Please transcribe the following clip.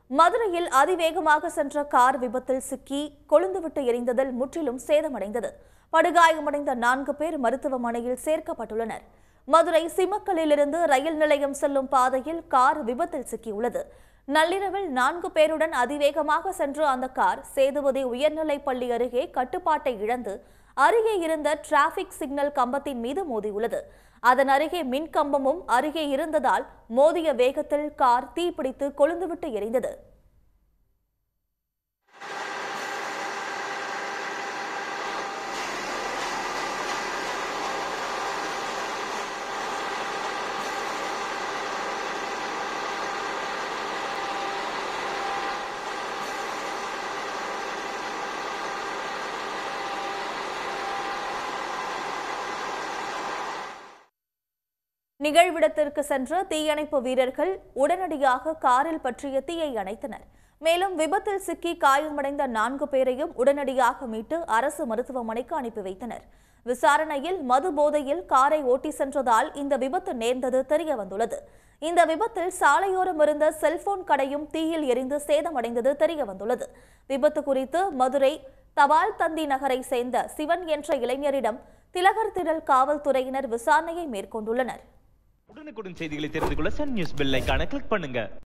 மதுரையில் அதிவேகமாக சென்ற கார் விபத்தில் சிக்கி கொழுந்துவிட்டு எரிந்ததில் முற்றிலும் சேதமடைந்தது படுகாயமடைந்த நான்கு பேர் மருத்துவமனையில் சேர்க்கப்பட்டுள்ளனர் மதுரை சிமக்கலிலிருந்து ரயில் நிலையம் செல்லும் பாதையில் கார் விபத்தில் சிக்கியுள்ளது நள்ளிரவில் நான்கு பேருடன் அதிவேகமாக சென்ற அந்த கார் சேதுபதி உயர்நிலைப் பள்ளி அருகே கட்டுப்பாட்டை இழந்து அருகே இருந்த டிராபிக் சிக்னல் கம்பத்தின் மீது மோதியுள்ளது அதன் அருகே மின் கம்பமும் அருகே இருந்ததால் மோதிய வேகத்தில் கார் தீப்பிடித்து கொழுந்துவிட்டு எரிந்தது நிகழ்விடத்திற்கு சென்ற தீயணைப்பு வீரர்கள் உடனடியாக காரில் பற்றிய தீயை அணைத்தனர் மேலும் விபத்தில் சிக்கி காயமடைந்த நான்கு பேரையும் உடனடியாக மீட்டு அரசு மருத்துவமனைக்கு அனுப்பி வைத்தனர் விசாரணையில் மது போதையில் காரை ஓட்டி சென்றதால் இந்த விபத்து நேர்ந்தது தெரிய வந்துள்ளது இந்த விபத்தில் சாலையோரம் இருந்த செல்போன் கடையும் தீயில் எரிந்து சேதமடைந்தது தெரிய வந்துள்ளது விபத்து குறித்து மதுரை தபால் தந்தி நகரை சேர்ந்த சிவன் என்ற இளைஞரிடம் திலகர் திடல் காவல்துறையினர் விசாரணையை மேற்கொண்டுள்ளனர் உடனுக்குடன் செய்திகளை தெரிந்து கொள்ள சன் நியூஸ் பெல் ஐகானை கிளிக் பண்ணுங்க